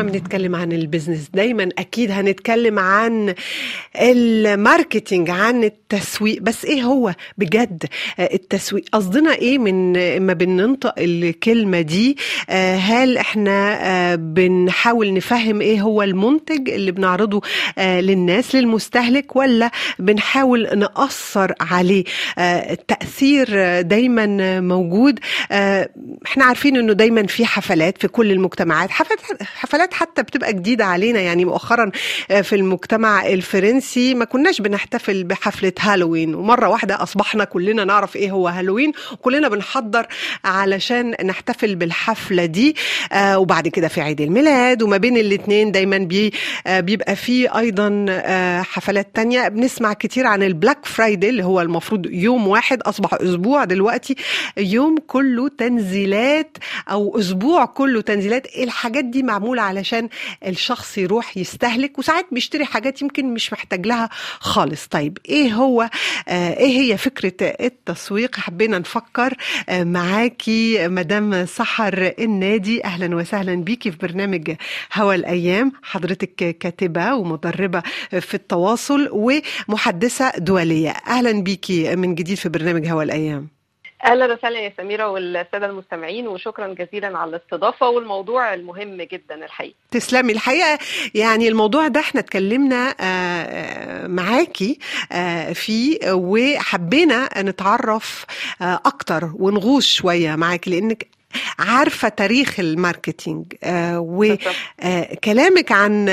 بنتكلم عن البيزنس دايما اكيد هنتكلم عن الماركتينج عن التسويق بس ايه هو بجد التسويق قصدنا ايه من ما بننطق الكلمه دي هل احنا بنحاول نفهم ايه هو المنتج اللي بنعرضه للناس للمستهلك ولا بنحاول نأثر عليه التأثير دايما موجود احنا عارفين انه دايما في حفلات في كل المجتمعات حفلات حفلات حتى بتبقى جديده علينا يعني مؤخرا في المجتمع الفرنسي ما كناش بنحتفل بحفله هالوين ومره واحده اصبحنا كلنا نعرف ايه هو هالوين وكلنا بنحضر علشان نحتفل بالحفله دي وبعد كده في عيد الميلاد وما بين الاثنين دايما بي بيبقى في ايضا حفلات تانية بنسمع كتير عن البلاك فرايدي اللي هو المفروض يوم واحد اصبح اسبوع دلوقتي يوم كله تنزيلات او اسبوع كله تنزيلات الحاجات دي معموله علشان الشخص يروح يستهلك وساعات بيشتري حاجات يمكن مش محتاج لها خالص طيب ايه هو آه ايه هي فكره التسويق حبينا نفكر آه معاكي مدام سحر النادي اهلا وسهلا بيكي في برنامج هوا الايام حضرتك كاتبه ومدربه في التواصل ومحدثه دوليه اهلا بيكي من جديد في برنامج هوا الايام اهلا وسهلا يا سميره والساده المستمعين وشكرا جزيلا على الاستضافه والموضوع المهم جدا الحقيقه تسلمي الحقيقه يعني الموضوع ده احنا اتكلمنا معاكي فيه وحبينا نتعرف اكتر ونغوص شويه معاكي لانك عارفه تاريخ الماركتينج آه وكلامك آه عن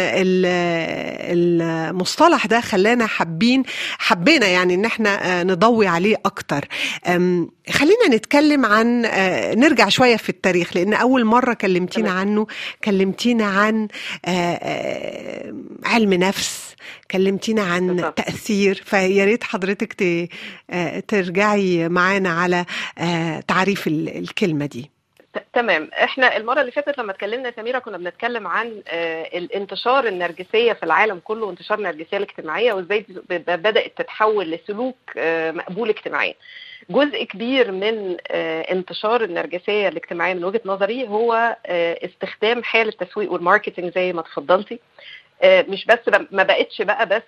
المصطلح ده خلانا حابين حبينا يعني ان احنا آه نضوي عليه اكتر خلينا نتكلم عن نرجع شويه في التاريخ لان اول مره كلمتينا عنه كلمتينا عن علم نفس كلمتينا عن بالضبط. تاثير فيا ريت حضرتك ترجعي معانا على تعريف الكلمه دي تمام احنا المره اللي فاتت لما اتكلمنا يا سميره كنا بنتكلم عن آه الانتشار النرجسيه في العالم كله وانتشار النرجسيه الاجتماعيه وازاي بدات تتحول لسلوك آه مقبول اجتماعيا جزء كبير من آه انتشار النرجسيه الاجتماعيه من وجهه نظري هو استخدام حال التسويق والماركتنج زي ما تفضلتي مش بس ما بقتش بقى بس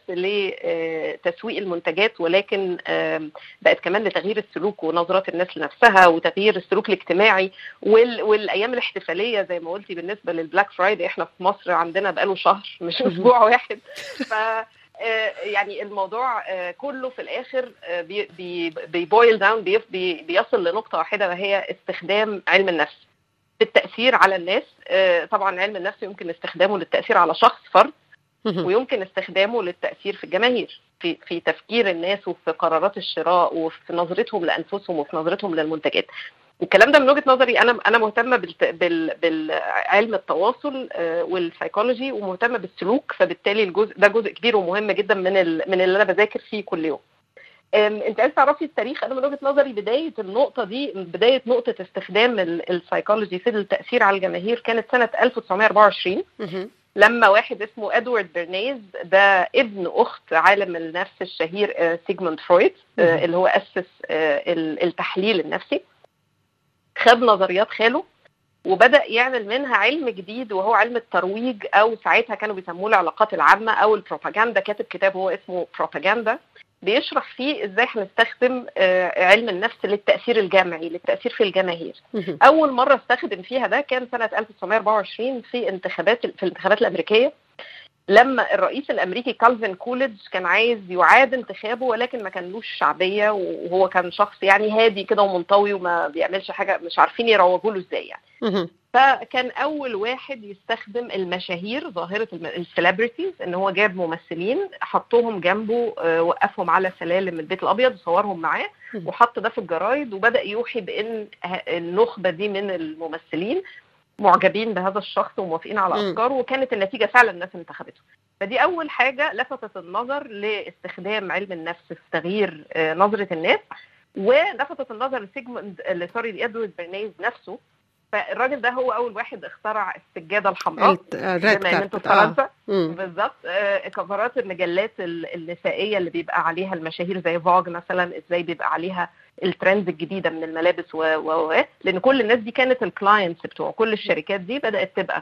لتسويق المنتجات ولكن بقت كمان لتغيير السلوك ونظرات الناس لنفسها وتغيير السلوك الاجتماعي والايام الاحتفاليه زي ما قلتي بالنسبه للبلاك فرايداي احنا في مصر عندنا بقاله شهر مش اسبوع واحد ف يعني الموضوع كله في الاخر بيبويل داون بيصل لنقطه واحده وهي استخدام علم النفس بالتاثير على الناس طبعا علم النفس يمكن استخدامه للتاثير على شخص فرد ويمكن استخدامه للتاثير في الجماهير في في تفكير الناس وفي قرارات الشراء وفي نظرتهم لانفسهم وفي نظرتهم للمنتجات الكلام ده من وجهه نظري انا انا مهتمه بال بالعلم التواصل والسيكولوجي ومهتمه بالسلوك فبالتالي الجزء ده جزء كبير ومهم جدا من من اللي انا بذاكر فيه كل يوم انت عايز تعرفي التاريخ انا من وجهه نظري بدايه النقطه دي بدايه نقطه استخدام السايكولوجي في التاثير على الجماهير كانت سنه 1924 لما واحد اسمه ادوارد برنيز ده ابن اخت عالم النفس الشهير سيجموند فرويد اللي هو اسس التحليل النفسي خد نظريات خاله وبدا يعمل منها علم جديد وهو علم الترويج او ساعتها كانوا بيسموه العلاقات العامه او البروباجندا كاتب كتاب هو اسمه بروباجندا بيشرح فيه ازاي هنستخدم علم النفس للتاثير الجمعي للتاثير في الجماهير اول مره استخدم فيها ده كان سنه 1924 في انتخابات في الانتخابات الامريكيه لما الرئيس الامريكي كالفين كوليدج كان عايز يعاد انتخابه ولكن ما كانلوش شعبيه وهو كان شخص يعني هادي كده ومنطوي وما بيعملش حاجه مش عارفين يروجوا له ازاي يعني فكان اول واحد يستخدم المشاهير ظاهره السليبرتيز ان هو جاب ممثلين حطوهم جنبه وقفهم على سلالم البيت الابيض وصورهم معاه وحط ده في الجرايد وبدا يوحي بان النخبه دي من الممثلين معجبين بهذا الشخص وموافقين على افكاره وكانت النتيجه فعلا الناس انتخبته فدي اول حاجه لفتت النظر لاستخدام علم النفس في تغيير نظره الناس ولفتت النظر لسيجموند سوري لادوارد برنيز نفسه فالراجل ده هو اول واحد اخترع السجاده الحمراء زي ما انتوا في فرنسا بالظبط كفرات المجلات النسائيه اللي بيبقى عليها المشاهير زي فوج مثلا ازاي بيبقى عليها الترندز الجديده من الملابس و و لان كل الناس دي كانت الكلاينتس بتوع كل الشركات دي بدات تبقى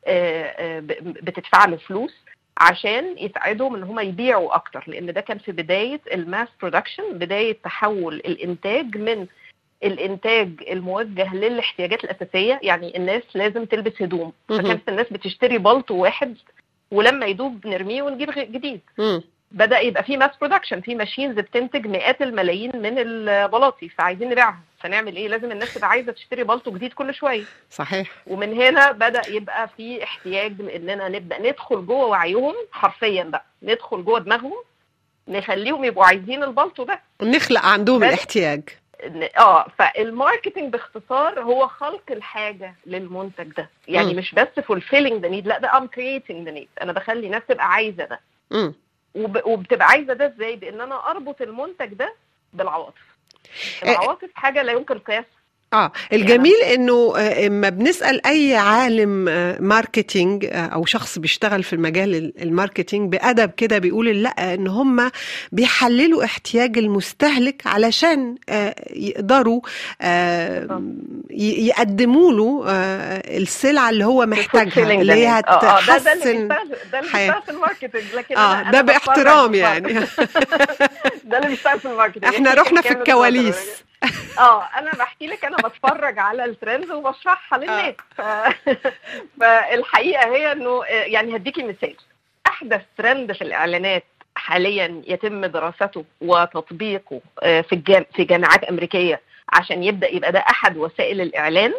آه، آه، ب- بتدفع له فلوس عشان يساعدهم ان هم يبيعوا اكتر لان ده كان في بدايه الماس برودكشن بدايه تحول الانتاج من الانتاج الموجه للاحتياجات الاساسيه يعني الناس لازم تلبس هدوم مهم. فكانت الناس بتشتري بلطو واحد ولما يدوب نرميه ونجيب غ- جديد مم. بدا يبقى في ماس برودكشن في ماشينز بتنتج مئات الملايين من البلاطي فعايزين نبيعها فنعمل ايه لازم الناس تبقى عايزه تشتري بلطو جديد كل شويه صحيح ومن هنا بدا يبقى في احتياج اننا نبدا ندخل جوه وعيهم حرفيا بقى ندخل جوه دماغهم نخليهم يبقوا عايزين البلطو ده نخلق عندهم بس- الاحتياج إن- اه فالماركتنج باختصار هو خلق الحاجه للمنتج ده يعني مم. مش بس fulfilling the need لا ده I'm creating the need انا بخلي الناس تبقى عايزه ده مم. وب... وبتبقى عايزه ده ازاي بان انا اربط المنتج ده بالعواطف العواطف حاجه لا يمكن قياسها اه الجميل انه آه، اما بنسال اي عالم آه، ماركتينج آه، او شخص بيشتغل في المجال ال- الماركتينج بادب كده بيقول لا ان هم بيحللوا احتياج المستهلك علشان آه، يقدروا آه، ي- يقدموا له آه، السلعه اللي هو محتاجها fulfilling اللي هي the need. آه، آه، ده ده اللي هتحسن بيشتغل ده اللي حياة. بيشتغل في الماركتنج لكن اه أنا ده أنا باحترام بتفرج يعني ده اللي بيشتغل في الماركتنج احنا يمكن رحنا في كامل الكواليس اه انا بحكي لك انا بتفرج على الترندز وبشرحها للناس ف... فالحقيقه هي انه آه، يعني هديكي مثال احدث ترند في الاعلانات حاليا يتم دراسته وتطبيقه آه، في الجام... في جامعات امريكيه عشان يبدا يبقى ده احد وسائل الاعلان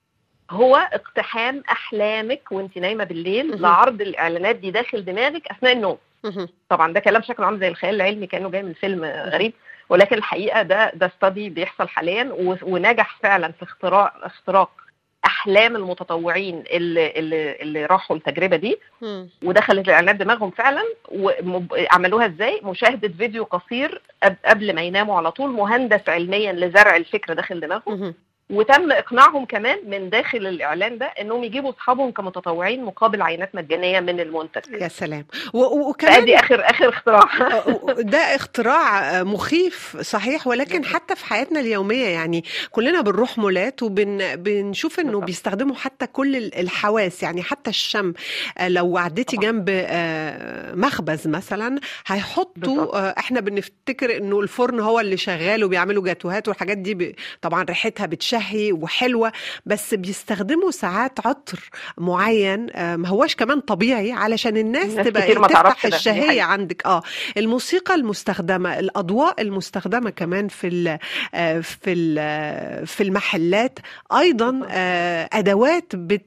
هو اقتحام احلامك وانت نايمه بالليل مهم. لعرض الاعلانات دي داخل دماغك اثناء النوم مهم. طبعا ده كلام شكله عامل زي الخيال العلمي كانه جاي من فيلم غريب ولكن الحقيقه ده ده استادي بيحصل حاليا و- ونجح فعلا في اختراع اختراق احلام المتطوعين اللي اللي, اللي راحوا التجربه دي مم. ودخلت الاعلانات دماغهم فعلا وعملوها ازاي مشاهده فيديو قصير قب- قبل ما يناموا على طول مهندس علميا لزرع الفكره داخل دماغهم مهم. وتم اقناعهم كمان من داخل الاعلان ده انهم يجيبوا اصحابهم كمتطوعين مقابل عينات مجانيه من المنتج يا سلام و- و- وكمان فادي اخر اخر اختراع ده اختراع مخيف صحيح ولكن حتى في حياتنا اليومية يعني كلنا بنروح مولات وبنشوف انه بالظبط. بيستخدموا حتى كل ال- الحواس يعني حتى الشم آه، لو عديتي طبعا. جنب آه، مخبز مثلا هيحطوا بالظبط. آه، احنا بنفتكر انه الفرن هو اللي شغال وبيعملوا جاتوهات والحاجات دي ب- طبعا ريحتها بتشهي وحلوة بس بيستخدموا ساعات عطر معين آه، ما هوش كمان طبيعي علشان الناس ناس تبقى كتير ما تعرفش تفتح ده، دي الشهية حقيقة. عندك اه الموسيقى المستخدمة الأضواء المستخدمة كمان في ال في ال في المحلات أيضا آه، أدوات بت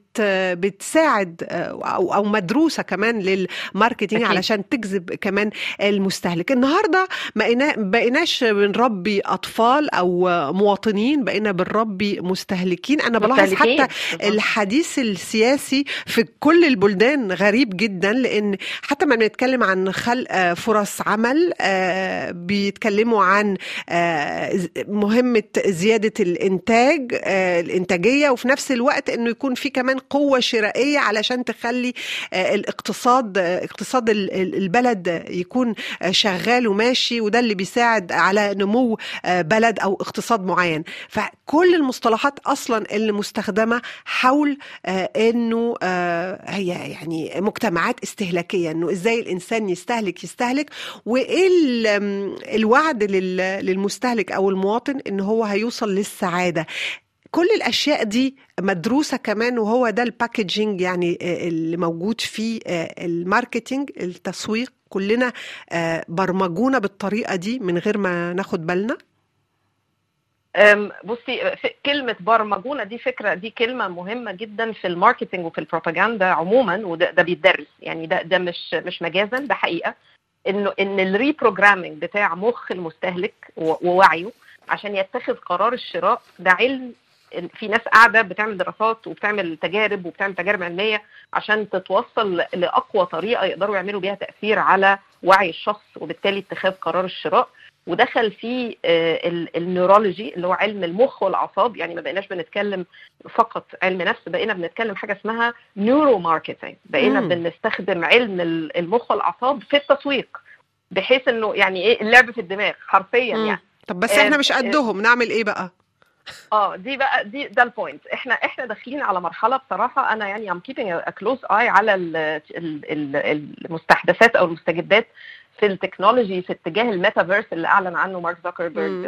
بتساعد آه، او او مدروسه كمان للماركتينج أكيد. علشان تجذب كمان المستهلك النهارده ما بقيناش بنربي اطفال او مواطنين بقينا بنربي مستهلكين انا بلاحظ مستهلكين. حتى الحديث السياسي في كل البلدان غريب جدا لان حتى ما بنتكلم عن خلق فرص عمل آه، بيتكلموا عن آه، ز- مهمه زياده الانتاج آه، الانتاجيه وفي نفس الوقت انه يكون في كمان قوه شرائيه علشان تخلي آه، الاقتصاد آه، اقتصاد ال- ال- البلد يكون آه، شغال وماشي وده اللي بيساعد على نمو آه، بلد او اقتصاد معين فكل المصطلحات اصلا اللي مستخدمه حول آه، انه آه، هي يعني مجتمعات استهلاكيه انه ازاي الانسان يستهلك يستهلك وايه ال- م، الوعد لل- للمستهلك او المواطن ان هو هيوصل للسعاده كل الاشياء دي مدروسه كمان وهو ده الباكجينج يعني آه، اللي موجود في آه، الماركتينج التسويق كلنا آه، برمجونا بالطريقه دي من غير ما ناخد بالنا أم، بصي ف- كلمة برمجونا دي فكرة دي كلمة مهمة جدا في الماركتينج وفي البروباجندا عموما وده ده بيتدرس يعني ده ده مش مش مجازا ده حقيقة انه ان الريبروجرامينج بتاع مخ المستهلك و- ووعيه عشان يتخذ قرار الشراء ده علم إن في ناس قاعدة بتعمل دراسات وبتعمل تجارب وبتعمل تجارب علمية عشان تتوصل ل- لأقوى طريقة يقدروا يعملوا بيها تأثير على وعي الشخص وبالتالي اتخاذ قرار الشراء ودخل فيه آه، ال- النيورولوجي اللي هو علم المخ والاعصاب يعني ما بقيناش بنتكلم فقط علم نفس بقينا بنتكلم حاجه اسمها نيورو ماركتنج بقينا مم. بنستخدم علم ال- المخ والاعصاب في التسويق بحيث انه يعني ايه اللعب في الدماغ حرفيا مم. يعني طب بس احنا آه، مش آه. قدهم نعمل ايه بقى اه دي بقى دي ده البوينت احنا احنا داخلين على مرحله بصراحه انا يعني ام كيبنج ا كلوز اي على ال ال ال المستحدثات او المستجدات في التكنولوجي في اتجاه الميتافيرس اللي اعلن عنه مارك زوكربيرج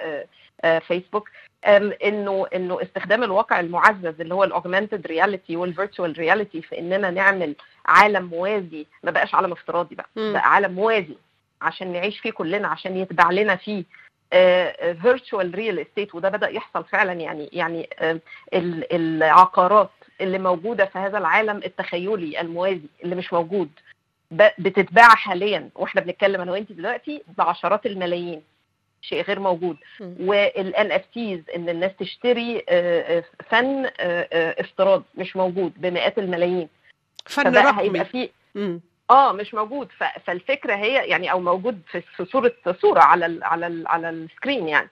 فيسبوك انه انه استخدام الواقع المعزز اللي هو الاوجمانتد رياليتي والفيرتشوال رياليتي في اننا نعمل عالم موازي ما بقاش عالم افتراضي بقى مم. بقى عالم موازي عشان نعيش فيه كلنا عشان يتبع لنا فيه فيرتشوال ريل استيت وده بدا يحصل فعلا يعني يعني آه، ال- العقارات اللي موجوده في هذا العالم التخيلي الموازي اللي مش موجود ب- بتتباع حاليا واحنا بنتكلم انا وانت دلوقتي بعشرات الملايين شيء غير موجود مم. والان اف تيز ان الناس تشتري آه، آه، فن آه، آه، افتراض مش موجود بمئات الملايين فن فبقى رقمي هيبقى في مم. اه مش موجود ف- فالفكره هي يعني او موجود في في صوره صوره على ال على ال على السكرين يعني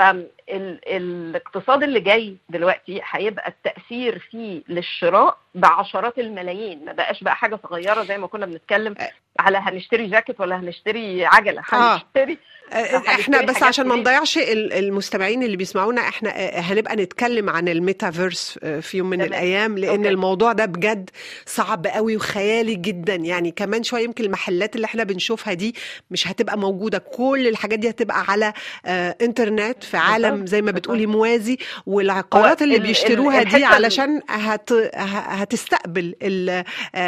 فالاقتصاد اللي جاي دلوقتي هيبقى التاثير فيه للشراء بعشرات الملايين ما بقاش بقى حاجه صغيره زي ما كنا بنتكلم على هنشتري جاكيت ولا هنشتري عجله آه. هنشتري آه، احنا هنشتري بس حاجات عشان ما كتير. نضيعش ال- المستمعين اللي بيسمعونا احنا آه، هنبقى نتكلم عن الميتافيرس آه، في يوم من تمام. الايام لان أوكي. الموضوع ده بجد صعب قوي وخيالي جدا يعني كمان شويه يمكن المحلات اللي احنا بنشوفها دي مش هتبقى موجوده كل الحاجات دي هتبقى على آه، انترنت في عالم بالظبط. زي ما بالظبط. بتقولي موازي والعقارات هو اللي ال- ال- بيشتروها دي الحتة ال- علشان هت ه- هتستقبل ال-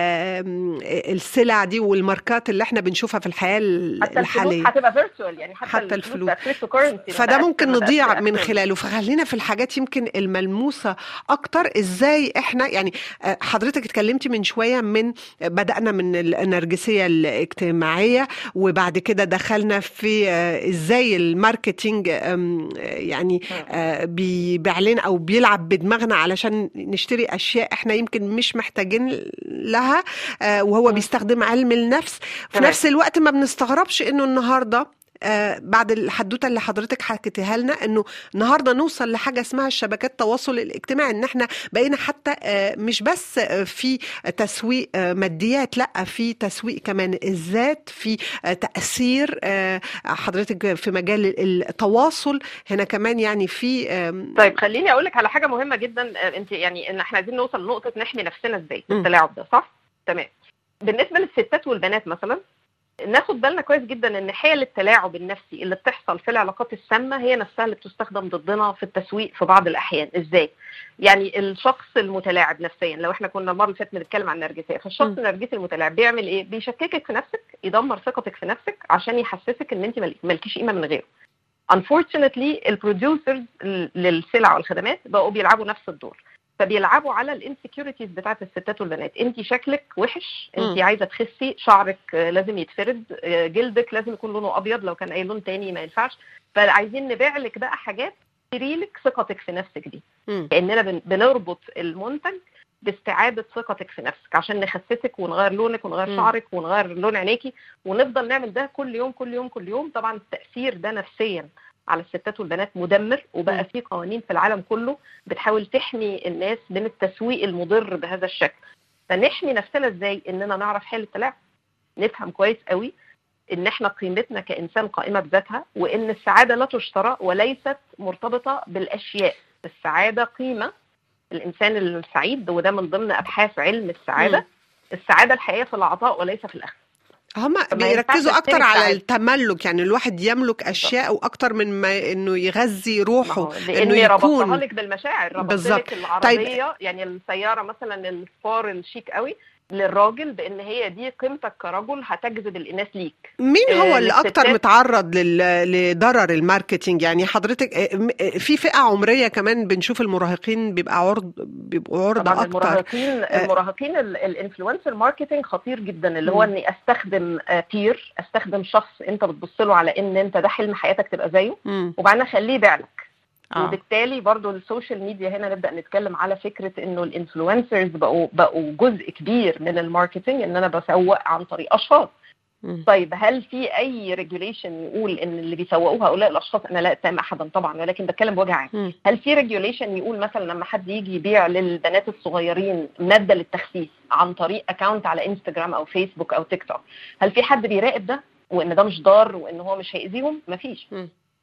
آم، السلع دي والماركات اللي احنا بنشوفها في الحياه حتى الحاليه الفلوس هتبقى فيرتشوال يعني حتى, حتى الفلوس الفلوس. بقت كريبتو كورنسي فده ممكن نضيع من خلاله فخلينا في الحاجات يمكن الملموسة أكتر إزاي إحنا يعني آه، حضرتك اتكلمتي من شوية من بدأنا من النرجسية الاجتماعية وبعد كده دخلنا في آه، إزاي الماركتينج آم، آه، يعني آه، بيبيع لنا أو بيلعب بدماغنا علشان نشتري أشياء إحنا يمكن مش محتاجين لها آه، وهو مم. بيستخدم علم النفس في تمام. نفس الوقت ما بنستغربش إنه النهاردة آه، بعد الحدوته اللي حضرتك حكيتها لنا انه النهارده نوصل لحاجه اسمها الشبكات التواصل الاجتماعي ان احنا بقينا حتى آه، مش بس آه، في تسويق آه، ماديات لا في تسويق كمان الذات في آه، تاثير آه، حضرتك في مجال التواصل هنا كمان يعني في آم، طيب خليني اقول لك على حاجه مهمه جدا آه، انت يعني ان احنا عايزين نوصل لنقطه نحمي نفسنا ازاي مم. التلاعب ده صح تمام بالنسبه للستات والبنات مثلا ناخد بالنا كويس جدا ان حيل التلاعب النفسي اللي بتحصل في العلاقات السامه هي نفسها اللي بتستخدم ضدنا في التسويق في بعض الاحيان ازاي يعني الشخص المتلاعب نفسيا لو احنا كنا المره اللي فاتت بنتكلم عن النرجسيه فالشخص مم. النرجسي المتلاعب بيعمل ايه بيشككك في نفسك يدمر ثقتك في نفسك عشان يحسسك ان انت مال- مالكيش قيمه من غيره unfortunately البروديوسرز للسلع والخدمات بقوا بيلعبوا نفس الدور فبيلعبوا على الانسكيورتيز بتاعت الستات والبنات انت شكلك وحش انت مم. عايزه تخسي شعرك آه، لازم يتفرد آه، جلدك لازم يكون لونه ابيض لو كان اي لون تاني ما ينفعش فعايزين نبيع لك بقى حاجات تشتري لك ثقتك في نفسك دي مم. كاننا بن- بنربط المنتج باستعاده ثقتك في نفسك عشان نخسسك ونغير لونك ونغير مم. شعرك ونغير لون عينيكي ونفضل نعمل ده كل يوم كل يوم كل يوم طبعا التاثير ده نفسيا على الستات والبنات مدمر مم. وبقى في قوانين في العالم كله بتحاول تحمي الناس من التسويق المضر بهذا الشكل فنحمي نفسنا ازاي اننا نعرف حل التلاعب نفهم كويس قوي ان احنا قيمتنا كانسان قائمه بذاتها وان السعاده لا تشترى وليست مرتبطه بالاشياء السعاده قيمه الانسان السعيد وده من ضمن ابحاث علم السعاده مم. السعاده الحقيقيه في العطاء وليس في الاخذ هما فما بيركزوا ينفعش اكتر أشتري على ساعات. التملك يعني الواحد يملك اشياء واكتر من ما انه يغذي ما روحه هو انه لاني ربطتها يكون لك بالمشاعر ربطت بالظبط. لك العربيه يعني السياره مثلا السبار الشيك قوي للراجل بان هي دي قيمتك كرجل هتجذب الاناث ليك مين هو آه، اللي اكتر للستات. متعرض لل- لضرر الماركتينج يعني حضرتك آه، م- آه، في فئة عمرية كمان بنشوف المراهقين بيبقى عرض بيبقوا عرضة طبعا اكتر المراهقين المراهقين الانفلونسر ماركتنج خطير جدا اللي هو مم. اني استخدم بير استخدم شخص انت بتبص له على ان انت ده حلم حياتك تبقى زيه مم. وبعدين اخليه يبيع لك آه. وبالتالي برضو السوشيال ميديا هنا نبدا نتكلم على فكره انه الانفلونسرز بقوا بقوا جزء كبير من الماركتنج ان انا بسوق عن طريق اشخاص مم. طيب هل في اي ريجوليشن يقول ان اللي بيسوقوه هؤلاء الاشخاص انا لا اتهم احدا طبعا ولكن بتكلم بوجه عام مم. هل في ريجوليشن يقول مثلا لما حد يجي يبيع للبنات الصغيرين ماده للتخسيس عن طريق اكونت على انستجرام او فيسبوك او تيك توك هل في حد بيراقب ده وان ده مش ضار وان هو مش هيأذيهم مفيش مم.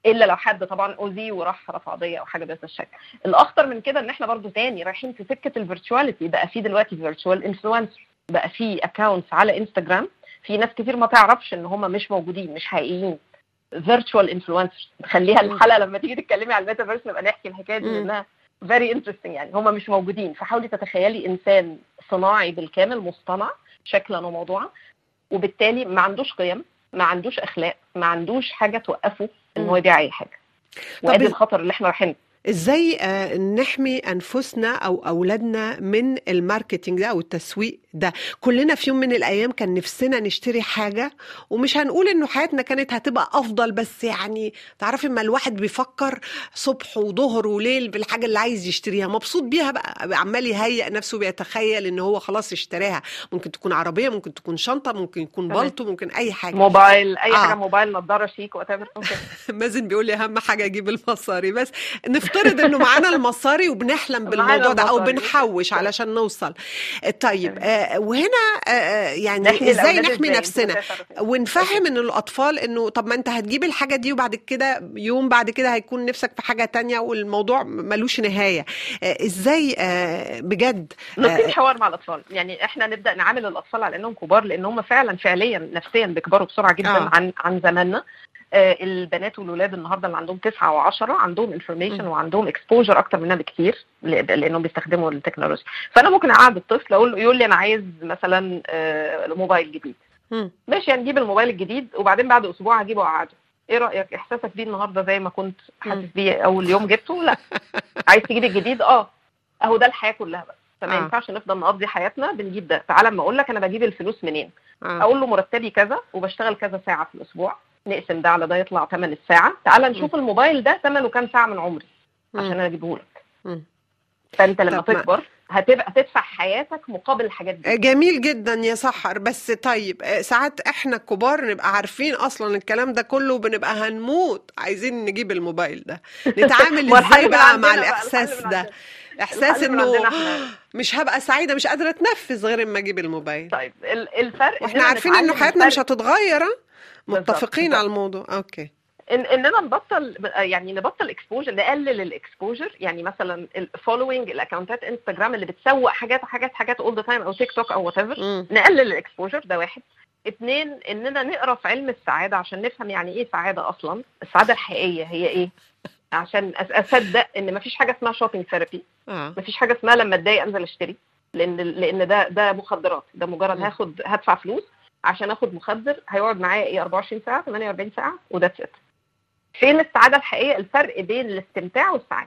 الا لو حد طبعا اوذي وراح رفع قضيه او حاجه بهذا الشكل الاخطر من كده ان احنا برضو تاني رايحين في سكه الفيرتشواليتي بقى في دلوقتي فيرتشوال انفلونسر بقى في اكونتس على انستجرام في ناس كتير ما تعرفش ان هم مش موجودين مش حقيقيين فيرتشوال انفلونسرز خليها الحلقه لما تيجي تتكلمي على الميتافيرس نبقى نحكي الحكايه دي مم. لانها فيري انترستنج يعني هم مش موجودين فحاولي تتخيلي انسان صناعي بالكامل مصطنع شكلا وموضوعا وبالتالي ما عندوش قيم ما عندوش اخلاق ما عندوش حاجه توقفه ان مم. هو يبيع اي حاجه طب وادي إز- الخطر اللي احنا رايحين ازاي آه، نحمي انفسنا او اولادنا من الماركتينج ده او التسويق ده كلنا في يوم من الايام كان نفسنا نشتري حاجه ومش هنقول انه حياتنا كانت هتبقى افضل بس يعني تعرفي اما الواحد بيفكر صبح وظهر وليل بالحاجه اللي عايز يشتريها مبسوط بيها بقى عمال يهيئ نفسه بيتخيل ان هو خلاص اشتراها ممكن تكون عربيه ممكن تكون شنطه ممكن يكون تمام. بالطو ممكن اي حاجه موبايل اي آه. حاجه موبايل نضاره شيك وات ايفر مازن بيقول لي اهم حاجه اجيب المصاري بس نفترض انه معانا المصاري وبنحلم معانا بالموضوع ده او المصاري. بنحوش علشان نوصل طيب آه وهنا آه يعني نحمي ازاي الأولاد نحمي إزاي؟ نفسنا أنت شايفة كده. ونفهم ان الاطفال انه طب ما انت هتجيب الحاجه دي وبعد كده يوم بعد كده هيكون نفسك في حاجه تانية والموضوع ملوش نهايه آه ازاي آه بجد نقيم حوار مع الاطفال يعني احنا نبدا نعامل الاطفال على انهم كبار لان هم فعلا فعليا نفسيا بيكبروا بسرعه جدا آه. عن عن زماننا آه، البنات والولاد النهارده اللي عندهم تسعة و10 عندهم انفورميشن م. وعندهم اكسبوجر اكتر مننا بكتير ل- لانهم بيستخدموا التكنولوجيا فانا ممكن اقعد الطفل اقول له يقول لي انا عايز مثلا آه، موبايل جديد مم. ماشي هنجيب الموبايل الجديد وبعدين بعد اسبوع هجيبه واقعده ايه رايك احساسك بيه النهارده زي ما كنت حاسس مم. بيه اول يوم جبته لا عايز تجيب الجديد اه اهو ده الحياه كلها بقى فما آه. ينفعش نفضل نقضي حياتنا بنجيب ده تعالى اما اقول لك انا بجيب الفلوس منين آه. اقول له مرتبي كذا وبشتغل كذا ساعه في الاسبوع نقسم ده على ده يطلع ثمن الساعه تعالى نشوف الموبايل ده ثمنه كام ساعه من عمري عشان مم. انا اجيبه لك مم. فانت لما طب ما- تكبر هتبقى تدفع حياتك مقابل الحاجات دي جميل جدا يا سحر بس طيب آه، ساعات احنا الكبار نبقى عارفين اصلا الكلام ده كله بنبقى هنموت عايزين نجيب الموبايل ده نتعامل ما الحل ازاي من بقى عندنا مع بقى، الاحساس الحل من ده عندنا. احساس الحل من انه عندنا احنا. مش هبقى سعيده مش قادره اتنفس غير اما اجيب الموبايل طيب ال- الفرق واحنا إننا عارفين انه نتعلم حياتنا مش الفرق. هتتغير آه؟ بالظبط، متفقين بالظبط. على الموضوع اوكي إن اننا نبطل يعني نبطل اكسبوجر نقلل الاكسبوجر يعني مثلا الفولوينج الاكونتات انستجرام اللي بتسوق حاجات حاجات حاجات اول ذا تايم او تيك توك او وات ايفر مم. نقلل الاكسبوجر ده واحد اتنين اننا نقرا في علم السعاده عشان نفهم يعني ايه سعاده اصلا السعاده الحقيقيه هي ايه عشان أس- اصدق ان مفيش حاجه اسمها شوبينج ثيرابي اه مفيش حاجه اسمها لما اتضايق انزل اشتري لان لان ده ده مخدرات ده مجرد م. هاخد هدفع فلوس عشان اخد مخدر هيقعد معايا ايه 24 ساعه 48 ساعه وذاتس ات فين السعاده الحقيقيه الفرق بين الاستمتاع والسعاده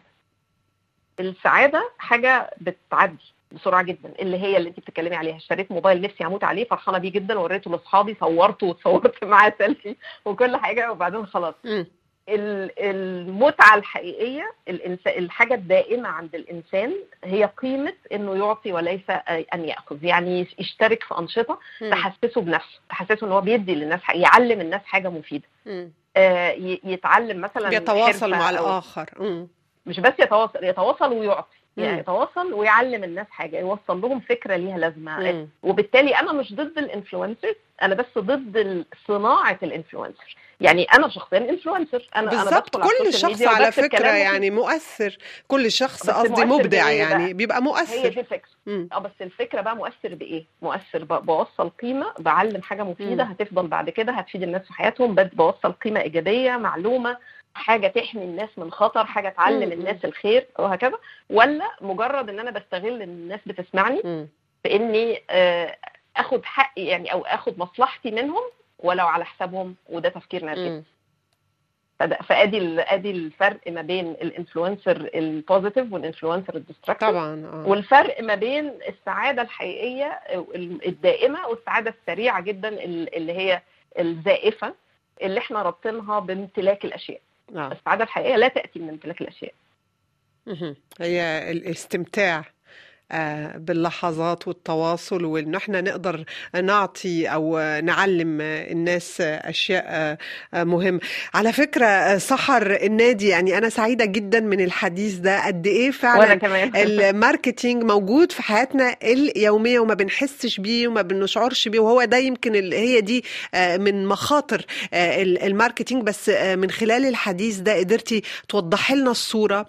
السعاده حاجه بتعدي بسرعه جدا اللي هي اللي انت بتتكلمي عليها اشتريت موبايل نفسي اموت عليه فرحانه بيه جدا وريته لاصحابي صورته وتصورت معاه سيلفي وكل حاجه وبعدين خلاص مم. ال- المتعة الحقيقية الإنس... الحاجة الدائمة عند الإنسان هي قيمة إنه يعطي وليس أن يأخذ يعني يشترك في أنشطة مم. تحسسه بنفسه تحسسه إن هو بيدي للناس حاجة. يعلم الناس حاجة مفيدة مم. آه، ي- يتعلم مثلا يتواصل حرفة مع أو- الآخر مم. مش بس يتواصل يتواصل ويعطي يعني مم. يتواصل ويعلم الناس حاجة يوصل لهم فكرة ليها لازمة مم. وبالتالي انا مش ضد الانفلونسرز انا بس ضد ال- صناعه الانفلونسر يعني انا شخصيا انفلونسر انا انا بالظبط بدخل على كل السوشيال شخص ميديا على وبكتب فكرة كلام مفيد. يعني مؤثر كل شخص بس قصدي مؤثر مبدع بإيه يعني بقى؟ بيبقى هي دي مؤثر الفكره مم. اه بس الفكره بقى مؤثر بايه مؤثر ب- بوصل قيمه بعلم حاجه مفيده مم. هتفضل بعد كده هتفيد الناس في حياتهم بد- بوصل قيمه ايجابيه معلومه حاجه تحمي الناس من خطر حاجه تعلم مم. الناس الخير وهكذا ولا مجرد ان انا بستغل ان الناس بتسمعني مم. في اني آه، اخد حقي يعني او اخد مصلحتي منهم ولو على حسابهم وده تفكير نرجسي مم. فده- فادي ال- ادي الفرق ما بين الانفلونسر البوزيتيف والانفلونسر الديستركتيف طبعا اه والفرق ما بين السعاده الحقيقيه ال- الدائمه والسعاده السريعه جدا ال- اللي هي الزائفه اللي احنا رابطينها بامتلاك الاشياء آه. السعاده الحقيقيه لا تاتي من امتلاك الاشياء مهم. هي الاستمتاع آه، باللحظات والتواصل وإن احنا نقدر نعطي أو نعلم الناس أشياء آه، مهمة على فكرة آه، سحر النادي يعني أنا سعيدة جدا من الحديث ده قد إيه وانا فعلا كمان الماركتينج موجود في حياتنا اليومية وما بنحسش بيه وما بنشعرش بيه وهو ده يمكن ال- هي دي آه، من مخاطر آه، ال- الماركتينج بس آه، من خلال الحديث ده قدرتي توضحي لنا الصورة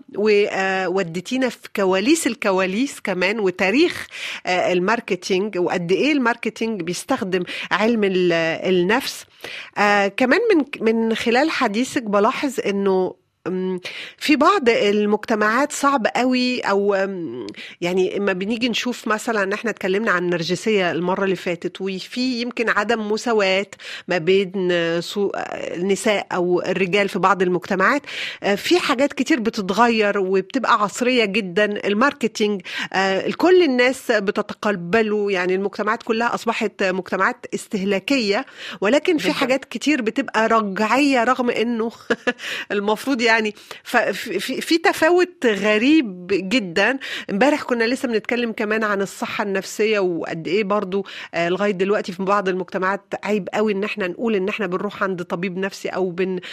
ووديتينا في كواليس الكواليس كمان وتاريخ آه، الماركتينج وقد ايه الماركتينج بيستخدم علم ال- النفس آه، كمان من من خلال حديثك بلاحظ انه أم، في بعض المجتمعات صعب قوي او أم، يعني اما بنيجي نشوف مثلا ان احنا اتكلمنا عن النرجسيه المره اللي فاتت وفي يمكن عدم مساواه ما بين آه، سو- آه، النساء او الرجال في بعض المجتمعات آه، في حاجات كتير بتتغير وبتبقى عصريه جدا الماركتينج آه، كل الناس بتتقبله يعني المجتمعات كلها اصبحت مجتمعات استهلاكيه ولكن في جدا حاجات كتير بتبقى رجعيه رغم انه المفروض يعني ففي في في تفاوت غريب جدا امبارح كنا لسه بنتكلم كمان عن الصحه النفسيه وقد ايه برضو آه، لغايه دلوقتي في بعض المجتمعات عيب قوي ان احنا نقول ان احنا بنروح عند طبيب نفسي او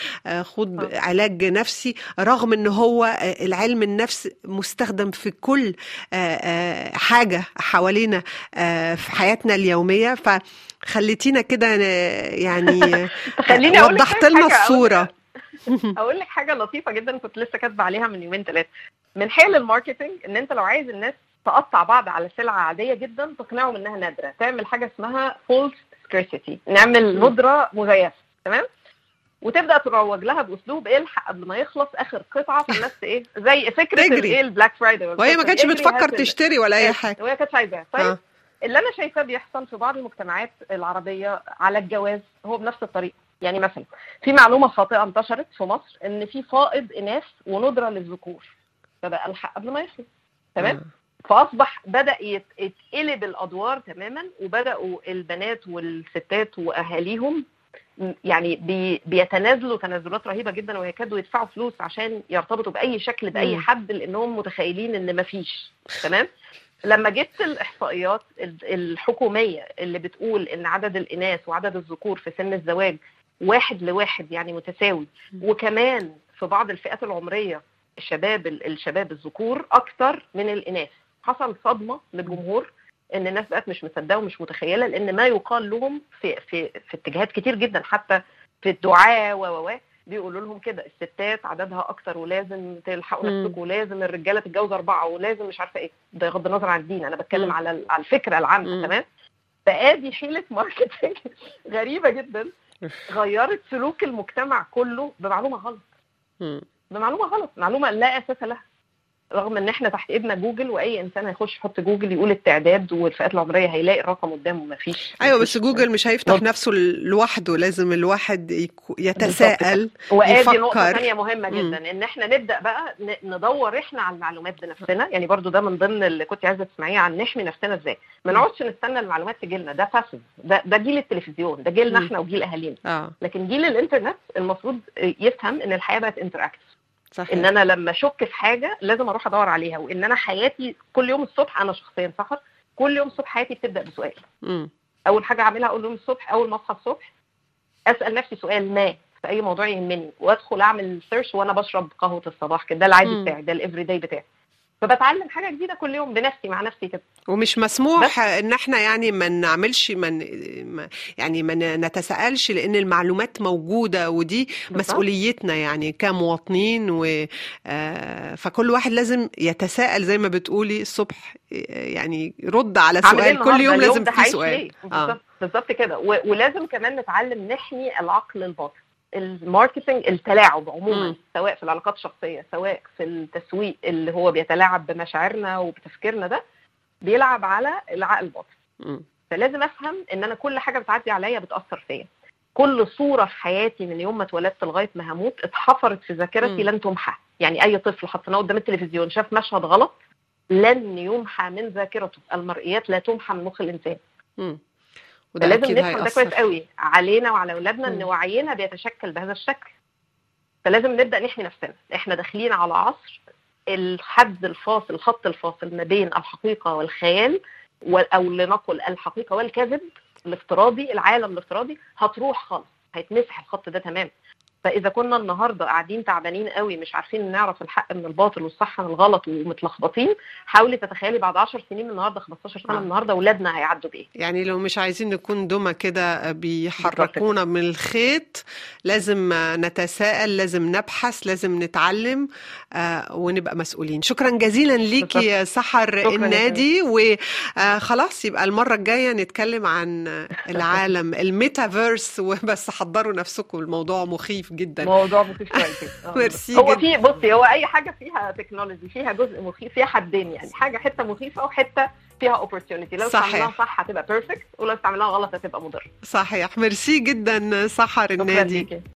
بناخد آه. علاج نفسي رغم ان هو آه، العلم النفس مستخدم في كل آه، آه، حاجه حوالينا آه، في حياتنا اليوميه فخليتينا كده آه، يعني خليني اقول لك وضحت طيب لنا حاجه اقول الصوره اقول لك حاجه لطيفه جدا كنت لسه كاتبه عليها من يومين ثلاثه من حيل الماركتنج ان انت لو عايز الناس تقطع بعض على سلعه عاديه جدا تقنعهم انها نادره تعمل حاجه اسمها فولس سكريسيتي نعمل مم. ندره مزيفه تمام وتبدا تروج لها باسلوب الحق قبل ما يخلص اخر قطعه فالناس ايه زي فكره تجري. الايه البلاك فرايداي وهي ما كانتش بتفكر تشتري ولا اي حاجه وهي كانت عايزاها طيب آه. اللي انا شايفاه بيحصل في بعض المجتمعات العربيه على الجواز هو بنفس الطريقه يعني مثلا في معلومه خاطئه انتشرت في مصر ان في فائض اناث وندره للذكور فبقى الحق قبل ما يخلص تمام فاصبح بدا يت- يتقلب الادوار تماما وبداوا البنات والستات واهاليهم م- يعني بي بيتنازلوا تنازلات رهيبه جدا ويكادوا يدفعوا فلوس عشان يرتبطوا باي شكل باي مم. حد لانهم متخيلين ان مفيش تمام لما جبت الاحصائيات ال- الحكوميه اللي بتقول ان عدد الاناث وعدد الذكور في سن الزواج واحد لواحد يعني متساوي مم. وكمان في بعض الفئات العمريه الشباب ال- الشباب الذكور اكتر من الاناث حصل صدمه للجمهور ان الناس بقت مش مصدقه ومش متخيله لان ما يقال لهم في في في اتجاهات كتير جدا حتى في الدعاء و و و بيقولوا لهم كده الستات عددها اكتر ولازم تلحقوا مم. نفسكم ولازم الرجاله تتجوز اربعه ولازم مش عارفه ايه ده بغض النظر عن الدين انا بتكلم مم. على ال- على الفكره العامه مم. تمام فادي حيله ماركتنج غريبه جدا غيرت سلوك المجتمع كله بمعلومه غلط مم. بمعلومه غلط معلومه لا اساس لها رغم ان احنا تحت ايدنا جوجل واي انسان هيخش يحط جوجل يقول التعداد والفئات العمريه هيلاقي الرقم قدامه مفيش ايوه مفيش. بس جوجل مش هيفتح نقطة. نفسه لوحده لازم الواحد يكو- يتساءل وادي نقطه يفكر. ثانيه مهمه مم. جدا ان احنا نبدا بقى ن- ندور احنا على المعلومات بنفسنا يعني برضو ده من ضمن اللي كنت عايزه تسمعيه عن نحمي نفسنا ازاي ما مم. نقعدش نستنى المعلومات تجي لنا ده فاسد ده ده جيل التلفزيون ده جيلنا مم. احنا وجيل اهالينا اه لكن جيل الانترنت المفروض يفهم ان الحياه بقت انتراكتيف صحيح ان انا لما اشك في حاجه لازم اروح ادور عليها وان انا حياتي كل يوم الصبح انا شخصيا سحر كل يوم الصبح حياتي بتبدا بسؤال مم. اول حاجه اعملها اقول يوم الصبح اول ما اصحى الصبح اسال نفسي سؤال ما في اي موضوع يهمني وادخل اعمل سيرش وانا بشرب قهوه الصباح كده ده العادي مم. بتاعي ده الافري داي بتاعي فبتعلم حاجه جديده كل يوم بنفسي مع نفسي كده ومش مسموح ان احنا يعني ما نعملش من ما يعني ما نتساءلش لان المعلومات موجوده ودي بالظبط. مسؤوليتنا يعني كمواطنين و آه، فكل واحد لازم يتساءل زي ما بتقولي الصبح آه، يعني رد على هعمل إيه سؤال كل النهاردة؟ يوم اليوم لازم ده في هعيش سؤال ليه؟ بالظبط بالظبط كده و- ولازم كمان نتعلم نحمي العقل الباطن الماركتنج التلاعب عموما مم. سواء في العلاقات الشخصيه سواء في التسويق اللي هو بيتلاعب بمشاعرنا وبتفكيرنا ده بيلعب على العقل الباطن مم. فلازم افهم ان انا كل حاجه بتعدي عليا بتاثر فيا كل صوره في حياتي من يوم ما اتولدت لغايه ما هموت اتحفرت في ذاكرتي مم. لن تمحى يعني اي طفل حطيناه قدام التلفزيون شاف مشهد غلط لن يمحى من ذاكرته المرئيات لا تمحى من مخ الانسان مم. وده فلازم اكيد نفهم ده كويس هيأثر قوي علينا وعلى اولادنا ان مم. وعينا بيتشكل بهذا الشكل فلازم نبدا نحمي نفسنا احنا داخلين على عصر الحد الفاصل الخط الفاصل ما بين الحقيقه والخيال او لنقل الحقيقه والكذب الافتراضي العالم الافتراضي هتروح خالص هيتمسح الخط ده تمام فاذا كنا النهارده قاعدين تعبانين قوي مش عارفين نعرف الحق من الباطل والصح من الغلط ومتلخبطين حاولي تتخيلي بعد 10 سنين من النهارده 15 سنه من النهارده اولادنا هيعدوا بايه يعني لو مش عايزين نكون دمى كده بيحركونا من الخيط لازم نتساءل لازم نبحث لازم نتعلم آه ونبقى مسؤولين شكرا جزيلا ليكي يا سحر النادي وخلاص يبقى المره الجايه نتكلم عن العالم الميتافيرس وبس حضروا نفسكم الموضوع مخيف جدا موضوع مخيف شويه ميرسي هو في بصي هو اي حاجه فيها تكنولوجي فيها جزء مخيف فيها حدين يعني حاجه حته مخيفه وحته فيها اوبورتيونيتي لو استعملناها صح هتبقى بيرفكت ولو استعملناها غلط هتبقى مضر صحيح ميرسي جدا سحر النادي